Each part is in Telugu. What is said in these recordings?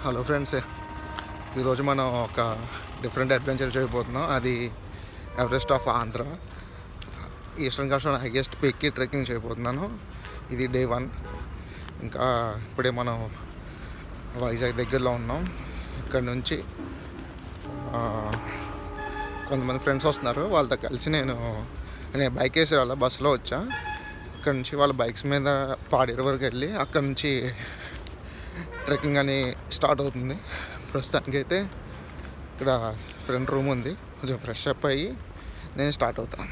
హలో ఫ్రెండ్స్ ఈరోజు మనం ఒక డిఫరెంట్ అడ్వెంచర్ చేయబోతున్నాం అది Everest of Andhra eastern coast highest పీక్కి ట్రెక్కింగ్ చేయబోతున్నాను ఇది డే వన్ ఇంకా ఇప్పుడే మనం వైజాగ్ దగ్గరలో ఉన్నాం ఇక్కడ నుంచి ఆ, కొంతమంది ఫ్రెండ్స్ వస్తున్నారు వాళ్ళతో కలిసి నేను నేను బైక్ వేసే వాళ్ళ బస్సులో వచ్చా ఇక్కడ నుంచి వాళ్ళ బైక్స్ మీద పాడేరు వరకు వెళ్ళి అక్కడ నుంచి ట్రెక్కింగ్ అని స్టార్ట్ అవుతుంది ప్రస్తుతానికి అయితే ఇక్కడ ఫ్రంట్ రూమ్ ఉంది కొంచెం ఫ్రెష్ అప్ అయ్యి నేను స్టార్ట్ అవుతాను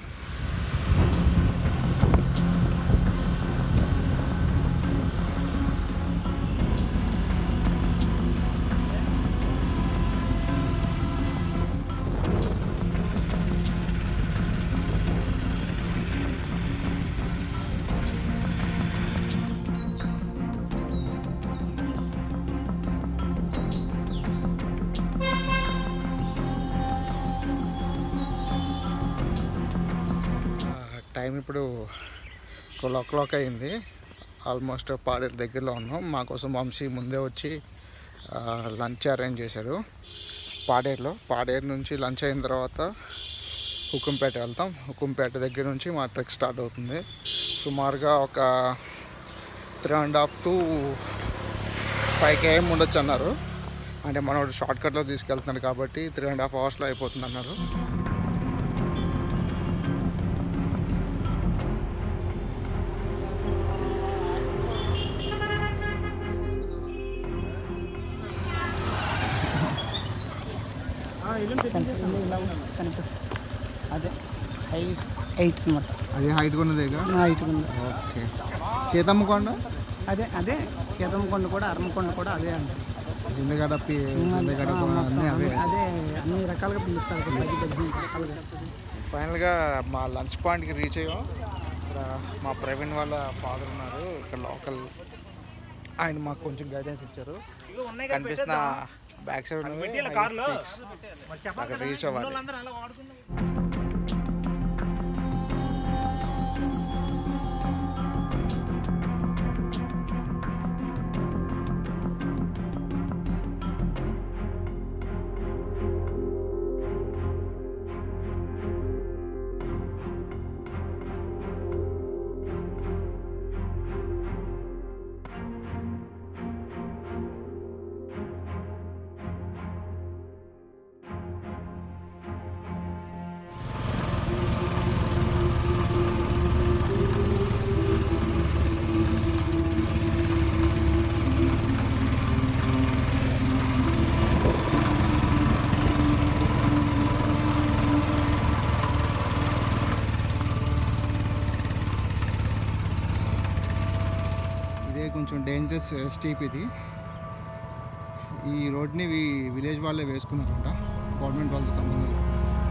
టైం ఇప్పుడు ట్వెల్వ్ ఓ క్లాక్ అయింది ఆల్మోస్ట్ పాడేరు దగ్గరలో ఉన్నాం మా కోసం వంశీ ముందే వచ్చి లంచ్ అరేంజ్ చేశాడు పాడేరులో పాడేరు నుంచి లంచ్ అయిన తర్వాత హుకుంపేట వెళ్తాం హుకుంపేట దగ్గర నుంచి మా ట్రెక్ స్టార్ట్ అవుతుంది సుమారుగా ఒక three and half to five KM ఉండొచ్చు అన్నారు అంటే మనోడు షార్ట్ కట్లో తీసుకెళ్తున్నాడు కాబట్టి త్రీ అండ్ హాఫ్ అవర్స్లో అయిపోతుంది అన్నారు కనిపిస్తుంది ఇలా ఉంటుంది కనిపిస్తుంది అదే హైట్ ఎయిట్ అనమాట అది హైట్ ఉన్నదేగా హైట్ ఉంది ఓకే సీతమ్మ కొండ అదే అదే సీతమ్మకొండ కూడా అరమకొండ కూడా అదే అంటారు జిందగడ పి జిందగడ ఆ, కొండ మొత్తం అన్నీ అవే అదే అన్ని రకాలుగా పిలుస్తారు ఇక్కడ పది పదిహేను రకాలుగా ఫైనల్గా మా లంచ్ పాయింట్కి రీచ్ అయ్యాం ఇక్కడ మా ప్రవీణ్ వాళ్ళ ఫాదర్ ఉన్నారు ఇక్కడ లోకల్ ఆయన మాకు కొంచెం గైడెన్స్ ఇచ్చారు కనిపిస్తున్న బ్యాక్ సైడ్ ఉన్నవి highest peaks. అక్కడ రీచ్ అవ్వాలి ఇదే కొంచెం డేంజరస్ స్టీప్ ఇది ఈ రోడ్ని వి- విలేజ్ వాళ్ళే వేసుకున్నారంట గవర్నమెంట్ వాళ్ళతో సంబంధం లేదు.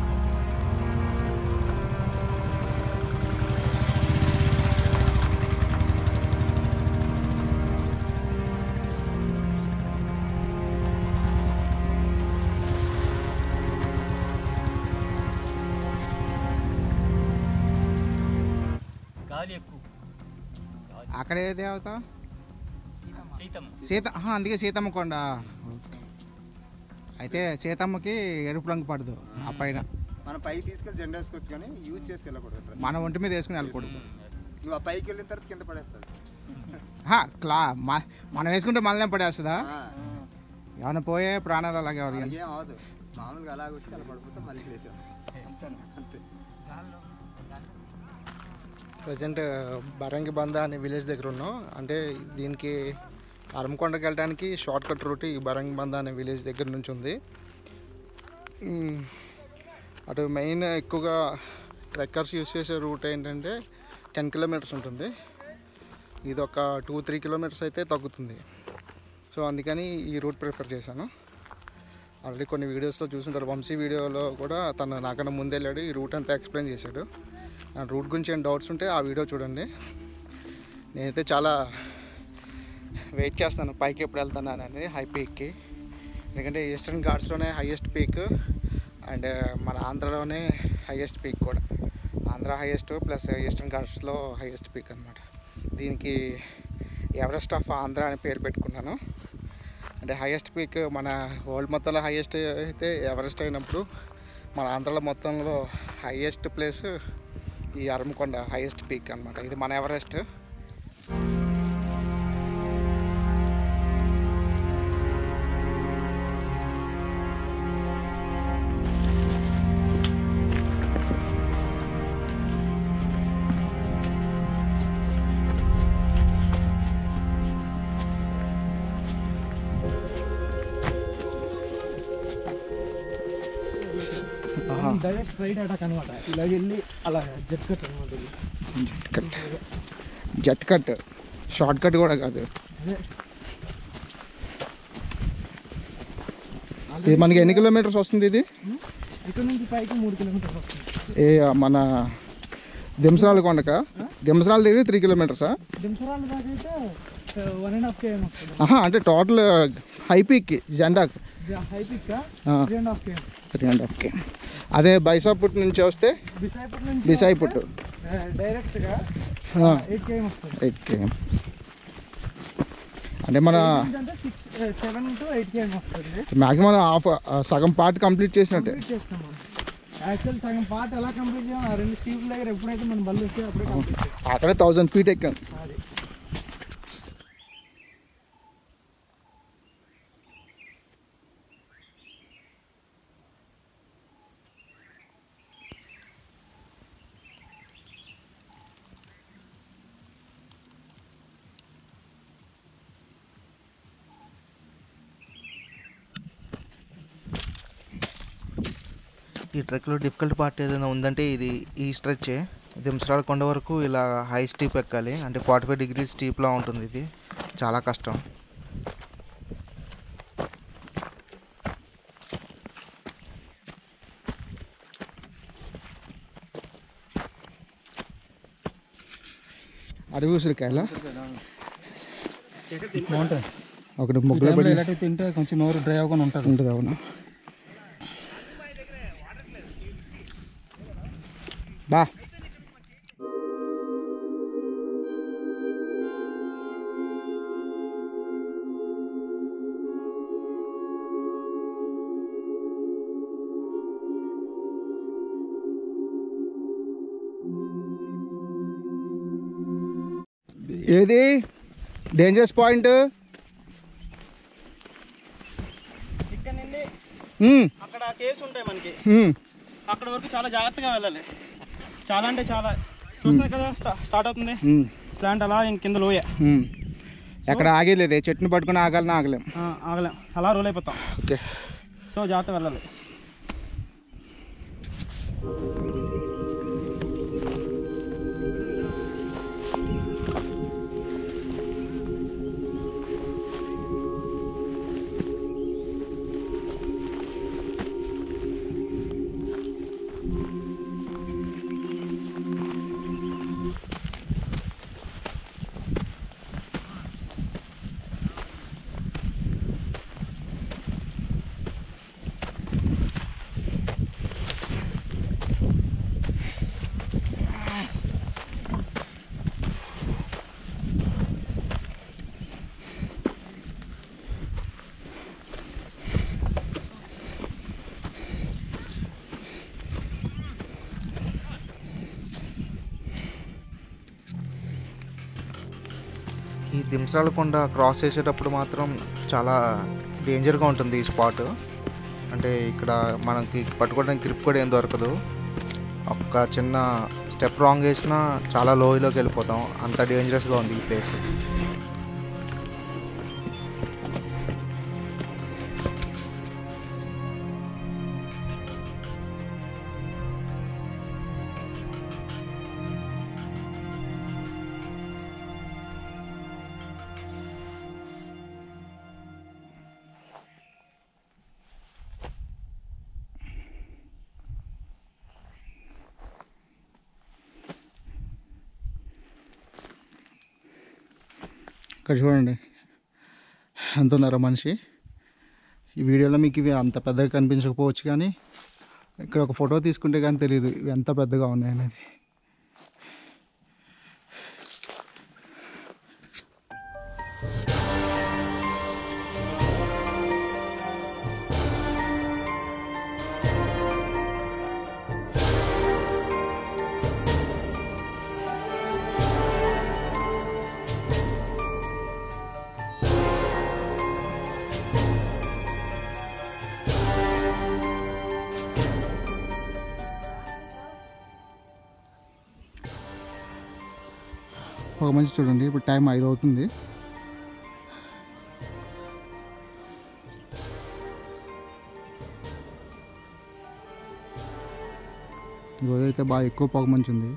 గాలి ఎక్కువ అక్కడ ఏ దేవత సీతమ్మ సీత ఆహా, అందుకే సీతమ్మ కొండ అయితే సీతమ్మకి ఎరుపు రంగు పడదు ఆ పైన మన పైకి తీసుకెళ్ళి జెండా వేసుకోవచ్చు కానీ యూజ్ చేసి వెళ్ళకూడదు డ్రెస్ మన ఒంటి మీద వేసుకుని వెళ్ళకూడదు నువ్వు ఆ పైకి వెళ్ళిన తర్వాత కింద పడేస్తావు హా, క్లా మ- మనం వేసుకుంటే మనల్ని పడేస్తుందా ఆ, ఏమైనా పోయే ప్రాణాలు అలాగే ఎవరికి అలాగేం అవదు మామూలుగా అలాగ వచ్చి అలా పడిపోతే మళ్ళీ లేచాం అంతే ప్రజెంట్ బరంగి బంద అనే విలేజ్ దగ్గర ఉన్నాం అంటే దీనికి అరంకొండకి వెళ్ళడానికి షార్ట్ కట్ రూట్ ఈ బరంగి బంద అనే విలేజ్ దగ్గర నుంచి ఉంది మ్, అటు మెయిన్ ఎక్కువగా ట్రెక్కర్స్ యూస్ చేసే రూట్ ఏంటంటే టెన్ కిలోమీటర్స్ ఉంటుంది ఇది ఒక టూ త్రీ కిలోమీటర్స్ అయితే తగ్గుతుంది సో అందుకని ఈ రూట్ ప్రిఫర్ చేశాను ఆల్రెడీ కొన్ని వీడియోస్లో చూసుంటారు వంశీ వీడియోలో కూడా తను నాకన్నా ముందు వెళ్ళాడు ఈ రూట్ అంతా ఎక్స్ప్లెయిన్ చేశాడు ఆ రూట్ గురించి ఏం డౌట్స్ ఉంటే ఆ వీడియో చూడండి నేనైతే చాలా వెయిట్ చేస్తాను పైకి ఎప్పుడు వెళ్తాను అనేది హై పీక్కి ఎందుకంటే ఈస్టర్న్ ఘాట్స్లోనే హైయెస్ట్ పీక్ అండ్ మన ఆంధ్రలోనే హైయెస్ట్ పీక్ కూడా ఆంధ్ర హైయెస్ట్ ప్లస్ ఈస్టర్న్ ఘాట్స్లో హైయెస్ట్ పీక్ అనమాట దీనికి ఎవరెస్ట్ ఆఫ్ ఆంధ్ర అని పేరు పెట్టుకున్నాను అంటే హైయెస్ట్ పీక్ మన వరల్డ్ మొత్తంలో హైయెస్ట్ అయితే ఎవరెస్ట్ అయినప్పుడు మన ఆంధ్రలో మొత్తంలో హైయెస్ట్ ప్లేస్ ఈ అరమకొండ హైయెస్ట్ పీక్ అనమాట ఇది మన ఎవరెస్ట్ డైరెక్ట్ స్ట్రైట్ అటాక్ అనమాట ఇలా వెళ్ళి అలా జట్ కట్ అనమాట ఇది. Jet cut jet cut short cut కూడా కాదు అదే ఇది మనకి ఎన్ని కిలోమీటర్స్ వస్తుంది ఇది ఇక్కడ నుంచి పైకి మూడు కిలోమీటర్లు వస్తుంది ఏ మన దింసరాల కొండక దింసరాల దగ్గర త్రీ కిలోమీటర్సా దింసరాలు దాకా అయితే వన్ అండ్ హాఫ్ కేఎం వస్తుంది ఆహా అంటే టోటల్ హై పీక్కి జెండాకి హై పిక్ ఆ. Three and half KM three and half K అదే బైసాపుట్ నుంచి వస్తే బిసాయిపుట్ నుంచి బిసాయిపుట్ డైరెక్ట్గా ఎయిట్ కేఎం వస్తుంది ఎయిట్ కే అంటే మన అంటే six seven to eight KM వస్తుంది మ్యాక్సిమం హాఫ్ సగం పార్ట్ కంప్లీట్ చేసినట్టే కంప్లీట్ చేస్తాం మనం యాక్చువల్ సగం పార్ట్ ఎలా కంప్లీట్ చేయాలి ఆ రెండు స్టీప్ దగ్గర ఎప్పుడైతే మనం బళ్ళు వస్తే అప్పుడే కంప్లీట్ చేస్తాం అక్కడే థౌజండ్ ఫీట్ ఎక్కాం అది ఈ ట్రెక్లో డిఫికల్ట్ పార్ట్ ఏదైనా ఉందంటే ఇది ఈ స్ట్రెచ్చే దింసరాల కొండ వరకు ఇలా హై స్టీప్ ఎక్కాలి అంటే ఫార్టీ ఫైవ్ డిగ్రీస్ స్టీప్లా ఉంటుంది ఇది చాలా కష్టం అడవి ఉసిరికాయల బాగుంటుంది ఒకటి ముగ్గులో పడి ఇలాంటివి తింటే కొంచెం నోరు డ్రై అవ్వకుండా ఉంటుంది ఉంటుంది అవును బా ఏది డేంజరస్ పాయింట్ ఇక్కడ నుండి ఉమ్, అక్కడ కేసు ఉంటాయి మనకి ఉమ్. అక్కడ వరకు చాలా జాగ్రత్తగా వెళ్ళాలి చాలా అంటే చాలా చూస్తుంది కదా స్టా- స్టార్ట్ అవుతుంది ఉమ్, ప్లాంట్ అలా ఇంక కింద లోయ ఉమ్. ఎక్కడ ఆగేలేదు చెట్టుని పట్టుకుని ఆగాలని ఆగలేం ఆ, ఆగలేం అలా రోల్ అయిపోతాం ఓకే సో జాగ్రత్త వెళ్ళాలి ఈ దింసరాల కొండ క్రాస్ చేసేటప్పుడు మాత్రం చాలా డేంజర్గా ఉంటుంది ఈ స్పాట్ అంటే ఇక్కడ మనకి పట్టుకోవడానికి గ్రిప్ కూడా ఏం దొరకదు ఒక్క చిన్న స్టెప్ రాంగ్ వేసినా చాలా లోయలోకి వెళ్ళిపోతాం అంత డేంజరస్గా ఉంది ఈ ప్లేస్ ఇక్కడ చూడండి ఎంత ఉన్నారో మనిషి ఈ వీడియోలో మీకు ఇవి అంత పెద్దగా కనిపించకపోవచ్చు కానీ ఇక్కడ ఒక ఫోటో తీసుకుంటే కానీ తెలియదు ఇవి ఎంత పెద్దగా ఉన్నాయి అనేది పొగ మంచి చూడండి ఇప్పుడు టైం ఐదు అవుతుంది ఈరోజు అయితే బాగా ఎక్కువ పొగ మంచి ఉంది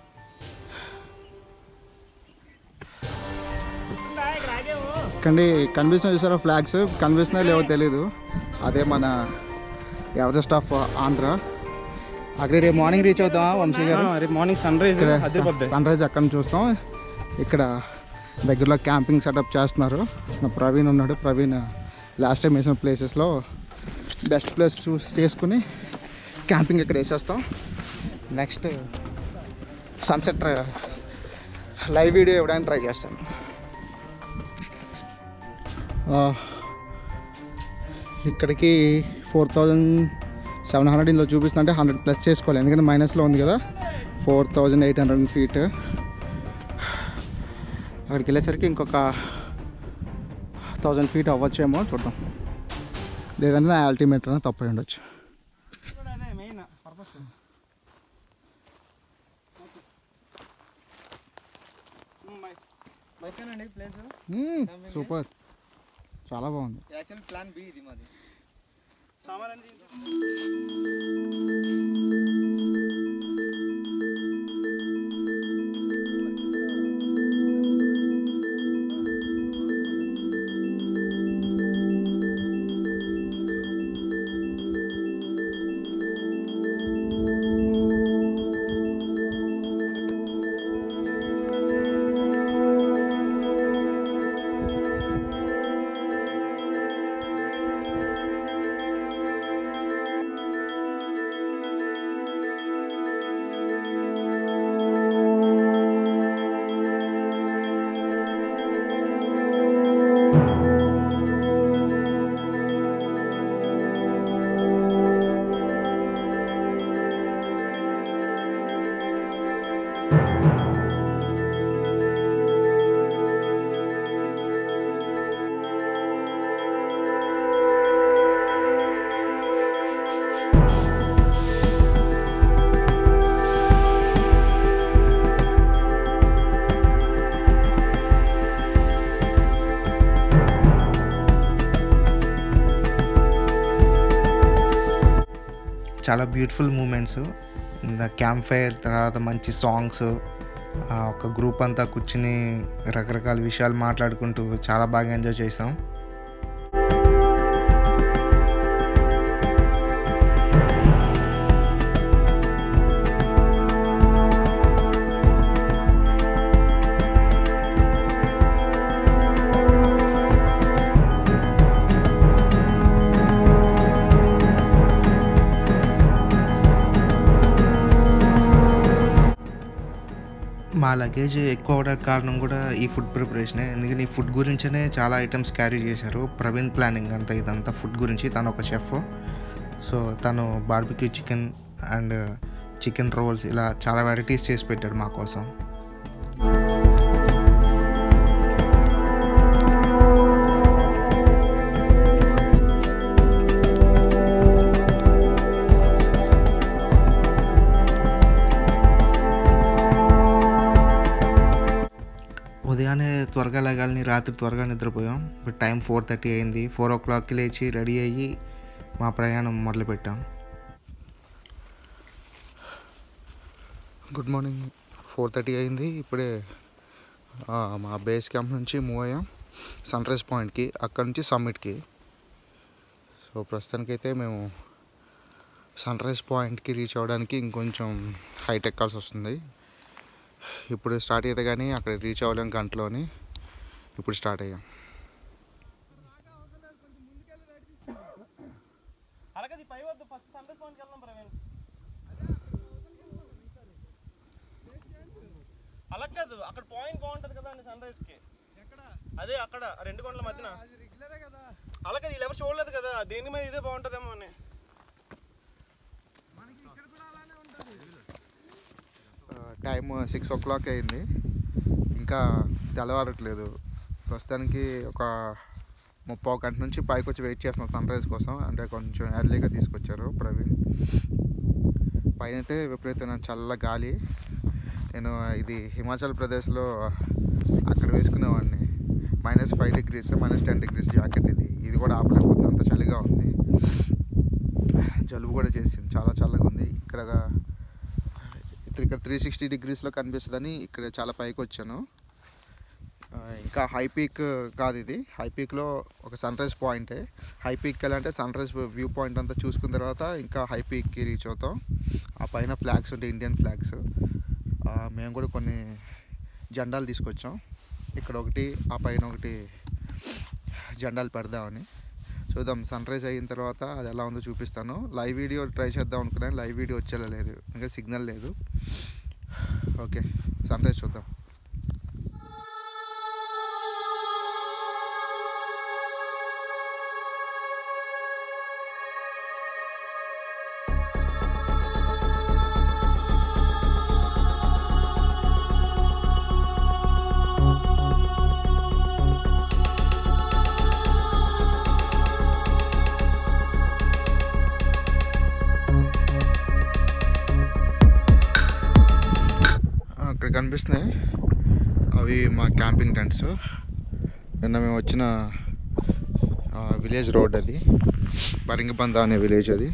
కండి కనిపిస్తున్న చూసారా ఫ్లాగ్స్ కనిపిస్తున్నాయో లేవో తెలీదు అదే మన ఎవరెస్ట్ ఆఫ్ ఆంధ్ర అక్కడ రేపు మార్నింగ్ రీచ్ అవుతాం వంశీ గారు రేపు మార్నింగ్ సన్ రైజ్ అదిరిపోద్ది సన్ రైజ్ అక్కడ నుంచి చూస్తాం ఇక్కడ దగ్గరలో క్యాంపింగ్ సెటప్ చేస్తున్నారు నా ప్రవీణ్ ఉన్నాడు ప్రవీణ్ లాస్ట్ టైం వేసిన ప్లేసెస్లో బెస్ట్ ప్లేస్ చూస్ చేసుకుని క్యాంపింగ్ ఇక్కడ వేసేస్తాం నెక్స్ట్ సన్సెట్ లైవ్ వీడియో ఇవ్వడానికి ట్రై చేస్తాను ఆ, ఇక్కడికి ఫోర్ థౌజండ్ సెవెన్ హండ్రెడ్ ఇందులో చూపిస్తుందంటే హండ్రెడ్ ప్లస్ చేసుకోవాలి ఎందుకంటే మైనస్లో ఉంది కదా four thousand eight hundred feet అక్కడికి వెళ్ళేసరికి ఇంకొక థౌజండ్ ఫీట్ అవ్వచ్చేమో చూద్దాం లేదంటే నా అల్టిమేటర్ తప్పై ఉండొచ్చు అదే మెయిన్ పర్పస్ బయటనండి ప్లేస్ సూపర్ చాలా బాగుంది యాక్చువల్ ప్లాన్ బి ఇది మాది సామాన్ అన్ని చాలా beautiful moments the campfire తర్వాత మంచి సాంగ్స్ ఒక గ్రూప్ అంతా కూర్చుని రకరకాల విషయాలు మాట్లాడుకుంటూ చాలా బాగా ఎంజాయ్ చేసాం మా లగేజ్ ఎక్కువ అవడానికి కారణం కూడా ఈ ఫుడ్ ప్రిపరేషనే ఎందుకంటే ఈ ఫుడ్ గురించనే చాలా ఐటమ్స్ క్యారీ చేశారు ప్రవీణ్ ప్లానింగ్ అంతా ఇదంతా ఫుడ్ గురించి తను ఒక షెఫ్ సో తను barbecue chicken and chicken rolls ఇలా చాలా వెరైటీస్ చేసి పెట్టాడు మా కోసం ఉదయాన్నే త్వరగా లేగాలని రాత్రి త్వరగా నిద్రపోయాం ఇప్పుడు టైం ఫోర్ థర్టీ అయింది ఫోర్ ఓ క్లాక్కి లేచి రెడీ అయ్యి మా ప్రయాణం మొదలుపెట్టాం గుడ్ మార్నింగ్ ఫోర్ థర్టీ అయింది ఇప్పుడే ఆ, మా బేస్ క్యాంప్ నుంచి మూవ్ అయ్యాం సన్ రైజ్ పాయింట్కి అక్కడ నుంచి సమ్మిట్కి సో ప్రస్తుతానికైతే మేము సన్ రైజ్ పాయింట్కి రీచ్ అవ్వడానికి ఇంకొంచెం హైట్ ఎక్కాల్సి వస్తుంది ఇప్పుడు స్టార్ట్ అయితే కానీ అక్కడ రీచ్ అవ్వలేం గంటలోని ఇప్పుడు స్టార్ట్ అయ్యాం అలాగే పై వద్దు ఫస్ట్ సన్ రైజ్ పాయింట్కి వెళ్దాం ప్రవీణ్ అలా కాదు అక్కడ పాయింట్ బాగుంటది కదా అండి సన్ రైజ్ కి అదే అక్కడ ఆ రెండు కొండల మధ్యన అలా కాదు వీళ్ళు ఎవరు చూడలేదు కదా దేని మీద ఇదే బాగుంటదేమో అని టైం సిక్స్ ఓ క్లాక్ అయింది ఇంకా తెల్లవారట్లేదు ప్రస్తుతానికి ఒక ముప్పై గంట నుంచి పైకి వచ్చి వెయిట్ చేస్తున్నాం సన్ రైజ్ కోసం అంటే కొంచెం ఎర్లీగా తీసుకొచ్చారు ప్రవీణ్ పైన అయితే విపరీతమైన చల్ల గాలి నేను ఇది హిమాచల్ ప్రదేశ్లో అక్కడ వేసుకునేవాడిని minus five degrees minus ten degrees jacket ఇది ఇది కూడా ఆపలేకపోతుంది అంత చలిగా ఉంది జలుబు కూడా చేసింది చాలా చల్లగా ఉంది ఇక్కడ ఇక్కడ ఇక్కడ త్రీ సిక్స్టీ డిగ్రీస్లో కనిపిస్తుందని ఇక్కడ చాలా పైకి వచ్చాను ఆ, ఇంకా హై పీక్ కాదు ఇది హై పీక్లో ఒక సన్ రైజ్ పాయింటే హై పీక్ వెళ్ళాలంటే సన్ రైజ్ వ్యూ పాయింట్ అంతా చూసుకున్న తర్వాత ఇంకా హై పీక్కి రీచ్ అవుతాం ఆ పైన ఫ్లాగ్స్ ఉంటాయి ఇండియన్ ఫ్లాగ్స్ మేము కూడా కొన్ని జెండాలు తీసుకొచ్చాం ఇక్కడ ఒకటి ఆ పైన ఒకటి జెండాలు పెడదామని చూద్దాం సన్ రైజ్ అయిన తర్వాత అది ఎలా ఉందో చూపిస్తాను లైవ్ వీడియో ట్రై చేద్దాం అనుకున్నాను లైవ్ వీడియో వచ్చేలా లేదు ఇంకా సిగ్నల్ లేదు ఓకే సన్ రైజ్ చూద్దాం అక్కడ కనిపిస్తున్నాయి అవి మా క్యాంపింగ్ టెంట్స్ నిన్న మేము వచ్చిన విలేజ్ రోడ్ అది బరింగబంద అనే విలేజ్ అది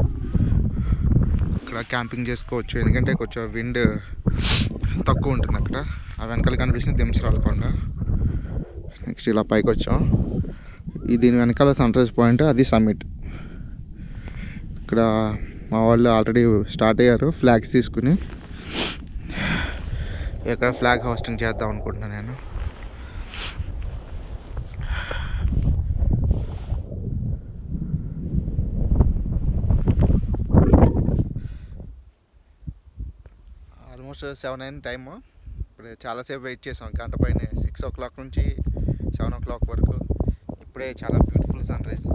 ఇక్కడ క్యాంపింగ్ చేసుకోవచ్చు ఎందుకంటే కొంచెం విండ్ తక్కువ ఉంటుంది అక్కడ ఆ వెనకాల కనిపిస్తుంది దింసరాల కొండ నెక్స్ట్ ఇలా పైకి వచ్చాం ఈ దీని వెనకాల సన్ రైజ్ పాయింట్ అది సమ్మిట్ ఇక్కడ మా వాళ్ళు ఆల్రెడీ స్టార్ట్ అయ్యారు ఫ్లాగ్స్ తీసుకుని ఇక్కడ ఫ్లాగ్ హోస్టింగ్ చేద్దాం అనుకుంటున్నాను నేను ఆల్మోస్ట్ సెవెన్ అయిన టైము ఇప్పుడు చాలాసేపు వెయిట్ చేసాం గంట పైన సిక్స్ ఓ క్లాక్ నుంచి సెవెన్ ఓ క్లాక్ వరకు ఇప్పుడే చాలా బ్యూటిఫుల్ సన్ రైజ్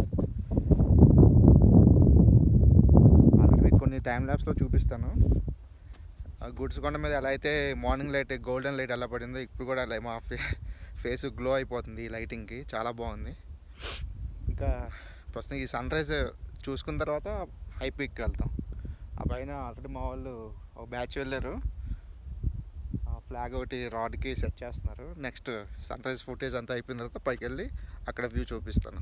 ఆల్రెడీ మీకు కొన్ని టైం ల్యాబ్స్లో చూపిస్తాను ఆ గుడ్స్ కొండ మీద ఎలా అయితే మార్నింగ్ లైట్ గోల్డెన్ లైట్ ఎలా పడిందో ఇప్పుడు కూడా అలా మా ఫే ఫేస్ గ్లో అయిపోతుంది ఈ లైటింగ్కి చాలా బాగుంది ఇంకా ప్రస్తుతం ఈ సన్ రైజ్ చూసుకున్న తర్వాత హై పీక్కి వెళ్తాం ఆ పైన ఆల్రెడీ మా వాళ్ళు ఒక బ్యాచ్ వెళ్ళారు ఆ ఫ్లాగ్ ఒకటి రాడ్కి సెట్ చేస్తున్నారు నెక్స్ట్ సన్ రైజ్ ఫుటేజ్ అంతా అయిపోయిన తర్వాత పైకి వెళ్ళి అక్కడ వ్యూ చూపిస్తాను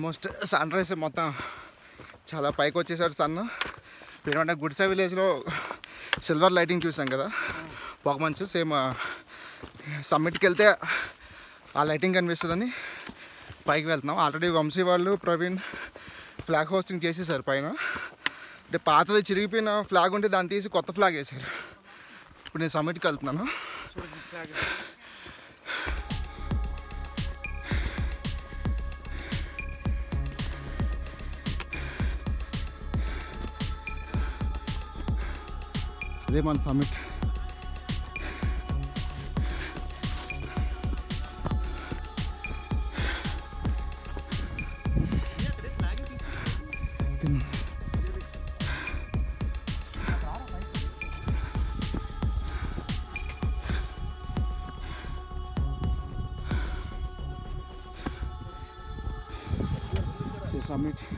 ఆల్మోస్ట్ సన్ రైజ్ మొత్తం చాలా పైకి వచ్చేసాడు సన్ ఇప్పుడు ఏమంటే గుడిసా విలేజ్లో సిల్వర్ లైటింగ్ చూసాం కదా పొగ మంచు సేమ్ సమ్మిట్కి వెళ్తే ఆ లైటింగ్ కనిపిస్తుందని పైకి వెళ్తున్నాం ఆల్రెడీ వంశీ వాళ్ళు ప్రవీణ్ ఫ్లాగ్ హోస్టింగ్ చేసేసారు పైన అంటే పాతది చిరిగిపోయిన ఫ్లాగ్ ఉంటే దాన్ని తీసి కొత్త ఫ్లాగ్ వేశారు ఇప్పుడు నేను సమ్మిట్కి వెళ్తున్నాను అదే మన సమ్మిట్ సమ్మిట్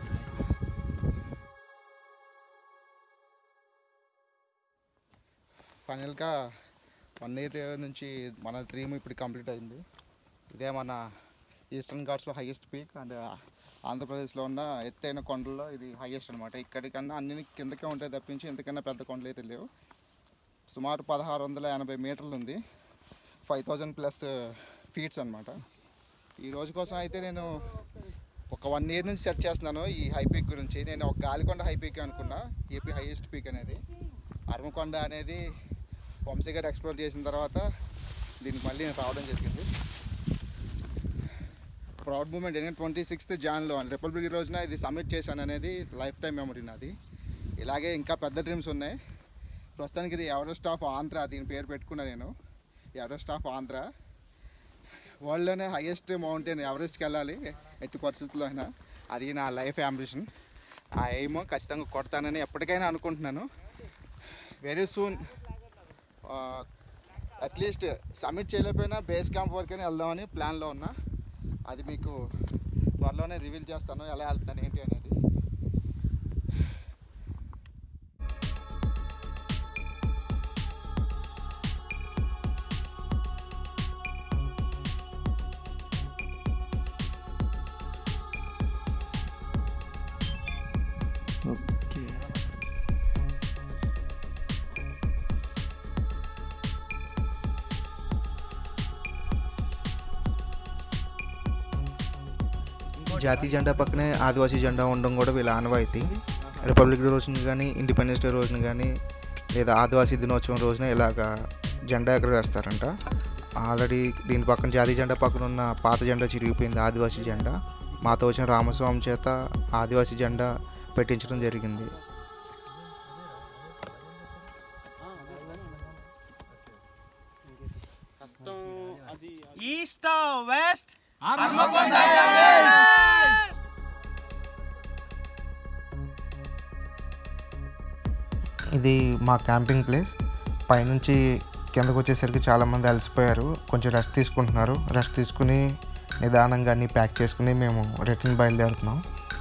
ఫైనల్గా వన్ ఇయర్ నుంచి మన డ్రీమ్ ఇప్పుడు కంప్లీట్ అయింది ఇదే మన ఈస్టర్న్ ఘాట్స్లో హైయెస్ట్ పీక్ అండ్ ఆంధ్రప్రదేశ్లో ఉన్న ఎత్తైన కొండల్లో ఇది హైయెస్ట్ అనమాట ఇక్కడికన్నా అన్ని కిందకే ఉంటాయి తప్పించి ఇంతకన్నా పెద్ద కొండలు అయితే లేవు సుమారు పదహారు వందల ఎనభై మీటర్లు ఉంది ఫైవ్ థౌజండ్ ప్లస్ ఫీట్స్ అనమాట ఈ రోజు కోసం అయితే నేను ఒక వన్ ఇయర్ నుంచి సెర్చ్ చేస్తున్నాను ఈ హై పీక్ గురించి నేను ఒక గాలికొండ హై పీక్ అనుకున్నా ఏపీ హైయెస్ట్ పీక్ అనేది అరమకొండ అనేది వంశీ గారు ఎక్స్ప్లోర్ చేసిన తర్వాత దీనికి మళ్ళీ నేను రావడం జరిగింది ప్రౌడ్ మూమెంట్ ఏంటంటే ట్వంటీ సిక్స్త్ జాన్లో రిపబ్లిక్ డే రోజున ఇది సబ్మిట్ చేశాను అనేది లైఫ్ టైం మెమరీ నాది ఇలాగే ఇంకా పెద్ద డ్రీమ్స్ ఉన్నాయి ప్రస్తుతానికి ఇది ఎవరెస్ట్ ఆఫ్ ఆంధ్ర దీని పేరు పెట్టుకున్నా నేను ఎవరెస్ట్ ఆఫ్ ఆంధ్ర వరల్డ్లోనే హైయెస్ట్ మౌంటైన్ ఎవరెస్ట్కి వెళ్ళాలి ఎట్టి పరిస్థితుల్లో అయినా అది నా లైఫ్ అంబిషన్ ఆ ఎయిమ్ ఖచ్చితంగా కొడతానని ఎప్పటికైనా అనుకుంటున్నాను వెరీ సూన్ అట్లీస్ట్ సబ్మిట్ చేయలేకపోయినా బేస్ క్యాంప్ వరకైనా వెళ్దామని ప్లాన్లో ఉన్నా అది మీకు త్వరలోనే రివీల్ చేస్తాను ఎలా వెళ్తాను ఏంటి అనేది ఓకే జాతీయ జెండా పక్కనే ఆదివాసీ జెండా ఉండడం కూడా వీళ్ళ ఆనవాయితీ రిపబ్లిక్ డే రోజున కానీ ఇండిపెండెన్స్ డే రోజున కానీ లేదా ఆదివాసీ దినోత్సవం రోజున ఇలాగ జెండా ఎగరవేస్తారంట ఆల్రెడీ దీని పక్కన జాతీయ జెండా పక్కన ఉన్న పాత జెండా చిరిగిపోయింది ఆదివాసీ జెండా మాతో వచ్చిన రామస్వామి చేత ఆదివాసీ జెండా పెట్టించడం జరిగింది కష్టం అది ఈస్ట్ వెస్ట్ ఇది మా క్యాంపింగ్ ప్లేస్ పైనుంచి కిందకు వచ్చేసరికి చాలామంది అలసిపోయారు కొంచెం రెస్ట్ తీసుకుంటున్నారు రెస్ట్ తీసుకుని నిదానంగా అన్నీ ప్యాక్ చేసుకుని మేము రిటర్న్ బయలుదేరుతున్నాం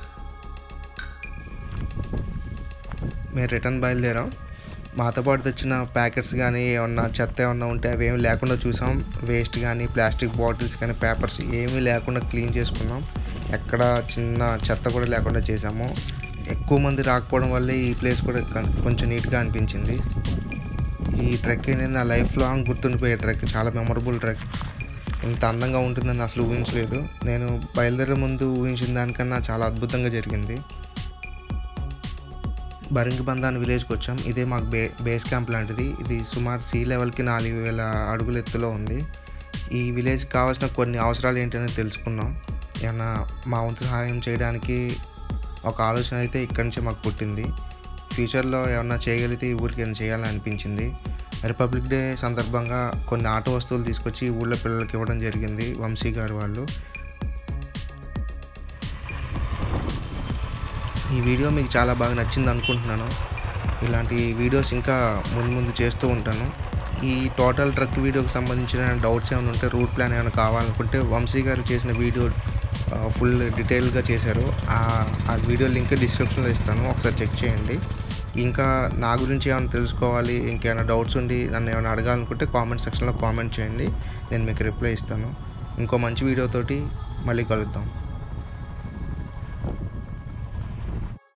మేము రిటర్న్ బయలుదేరాం మాతో పాటు తెచ్చిన ప్యాకెట్స్ కానీ ఏమన్నా చెత్త ఏమన్నా ఉంటే అవి ఏమి లేకుండా చూసాం వేస్ట్ కానీ ప్లాస్టిక్ బాటిల్స్ కానీ పేపర్స్ ఏమీ లేకుండా క్లీన్ చేసుకున్నాం ఎక్కడ చిన్న చెత్త కూడా లేకుండా చేసాము ఎక్కువ మంది రాకపోవడం వల్లే ఈ ప్లేస్ కూడా కన్- కొంచెం నీట్గా అనిపించింది ఈ ట్రెక్ అనేది నా లైఫ్ లాంగ్ గుర్తుండిపోయే ట్రెక్ చాలా మెమరబుల్ ట్రెక్ ఇంత అందంగా ఉంటుందని అసలు ఊహించలేదు నేను బయలుదేరే ముందు ఊహించిన దానికన్నా చాలా అద్భుతంగా జరిగింది బరింగిబంద అనే విలేజ్కి వచ్చాం ఇదే మాకు బే బేస్ క్యాంప్ లాంటిది ఇది సుమారు సీ లెవెల్కి నాలుగు వేల అడుగుల ఎత్తులో ఉంది ఈ విలేజ్కి కావాల్సిన కొన్ని అవసరాలు ఏంటనేది తెలుసుకున్నాం ఏమన్నా మా వంతు సహాయం చేయడానికి ఒక ఆలోచన అయితే ఇక్కడి నుంచే మాకు పుట్టింది ఫ్యూచర్లో ఏమన్నా చేయగలిగితే ఈ ఊరికి ఏమైనా చేయాలని అనిపించింది రిపబ్లిక్ డే సందర్భంగా కొన్ని ఆట వస్తువులు తీసుకొచ్చి ఈ ఊళ్ళో పిల్లలకి ఇవ్వడం జరిగింది వంశీ గారు వాళ్ళు ఈ వీడియో మీకు చాలా బాగా నచ్చింది అనుకుంటున్నాను ఇలాంటి వీడియోస్ ఇంకా ముందు ముందు చేస్తూ ఉంటాను ఈ టోటల్ ట్రక్ వీడియోకి సంబంధించిన డౌట్స్ ఏమైనా ఉంటే రూట్ ప్లాన్ ఏమైనా కావాలనుకుంటే వంశీ గారు చేసిన వీడియో ఫుల్ డీటెయిల్గా చేశారు ఆ ఆ వీడియో లింక్ డిస్క్రిప్షన్లో ఇస్తాను ఒకసారి చెక్ చేయండి ఇంకా నా గురించి ఏమైనా తెలుసుకోవాలి ఇంకేమైనా డౌట్స్ ఉండి నన్ను ఏమైనా అడగాలనుకుంటే కామెంట్ సెక్షన్లో కామెంట్ చేయండి నేను మీకు రిప్లై ఇస్తాను ఇంకో మంచి వీడియోతోటి మళ్ళీ కలుద్దాం